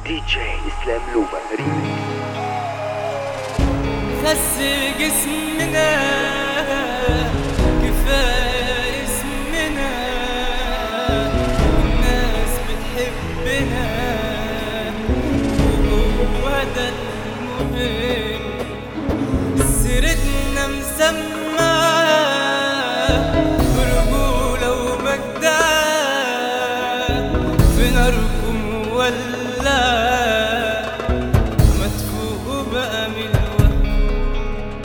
دي جي اسلام لوبا ريميكس خس جسمنا كفاية اسمنا والناس بتحبنا وهو ده المهم سيرتنا مسمى برجولة ومجدة في ناركم ولا ما تفوقوا بقى من الوهم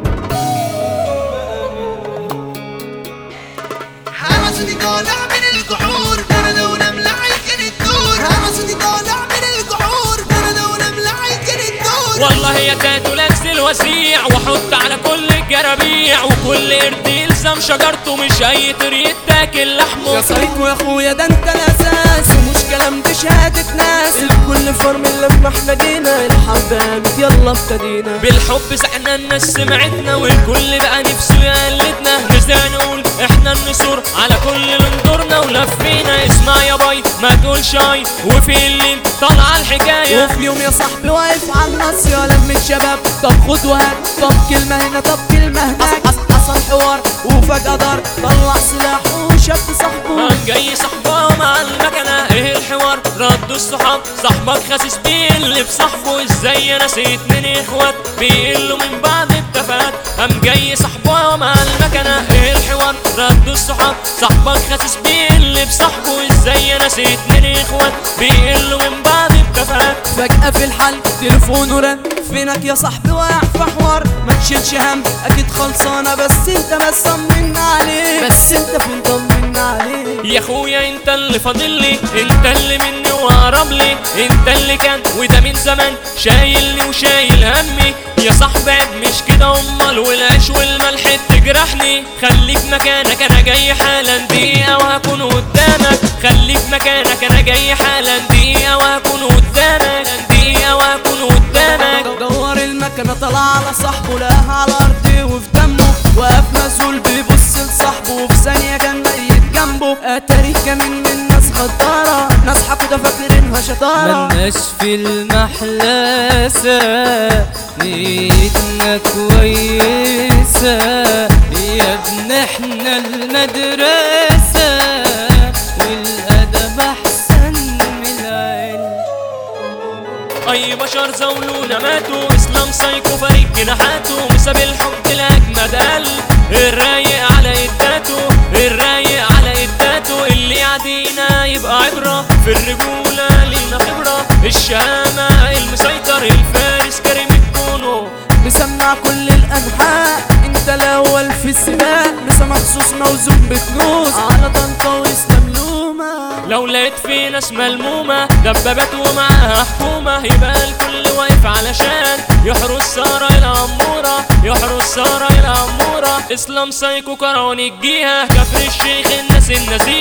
حرصني طالع من الجحور انا لو نملة عيكن الدور حرصني طالع من الجحور انا لو نملة عيكن الدور والله يا تاتو لبس الوسيع وحط على كل الجرابيع وكل قرد يلزم شجرته مش اي طير يتاكل لحمه يا صريح واخويا ده انت الاساس ومش كلام دي شهادة ناس الكل فرم لما احنا جينا الحرب قامت يلا ابتدينا بالحب زعنا الناس سمعتنا والكل بقى نفسه يقلدنا نزدان نقول احنا النسور على كل اللي ندورنا ولفينا اسمع يا باي ما تقولش اي وفي اللي طالعه الحكايه وفي يوم يا صاحبي واقف على الناصية لم الشباب طب خد وهات طب كلمة هنا طب كلمة هناك حص- حصل حوار وفجأة دار طلع سلاح وشاب صاحبه كان جاي صاحبه مع المكنة ايه الحوار ردوا الصحاب صاحبك خاسس بيه اللي بصاحبه ازاي انا نسيت اتنين اخوات بيقلوا من بعض التفات قام جاي صاحبه مع المكنة ايه الحوار ردوا الصحاب صاحبك خاسس بيه اللي بصاحبه ازاي انا نسيت اتنين اخوات بيقلوا من بعض التفات فجأة في الحل تليفونه رن فينك يا صاحبي واقع في حوار ما تشيلش هم اكيد خلصانة بس انت ما طمنا عليك بس انت فين طمنا عليك يا اخويا انت اللي فاضل لي انت اللي مني واقرب لي انت اللي كان وده من زمان شايلني وشايل همي يا صاحبي عيب مش كده امال والعيش والملح تجرحني خليك مكانك انا جاي حالا دقيقة وهكون قدامك خليك مكانك انا جاي حالا دقيقة وهكون قدامك دقيقة وهكون قدامك دور المكنة طلع على صاحبه لقاها على الارض وفي دمه واقف مسؤول بيبص لصاحبه وفي ثانية كان ميت جنبه اتاري كمان من ناس غدارة ناس حقودة فاكرينها شطارة ملناش في المحلاسة نيتنا كويسة يا ابن احنا المدرسة والأدب أحسن من العلم أي بشر زولونا ماتوا إسلام سايكو فريق جناحاته وساب الحب لأجمد قلب الرايق على إداته الرايق على إداته اللي يعدينا يبقى عبرة في الرجولة لينا خبرة الشهامة المسيطر الفارس كريم الكونو مسمع كل الانحاء انت الاول في السباق مسا مخصوص موزون بفلوس على طنطا واسلام لومة لو لقيت في ناس ملمومة دبابات ومعاها حكومة يبقى الكل واقف علشان يحرس سارة الأمورة يحرس سارة الأمورة إسلام سايكو كروني الجيهة كفر الشيخ الناس النزيهة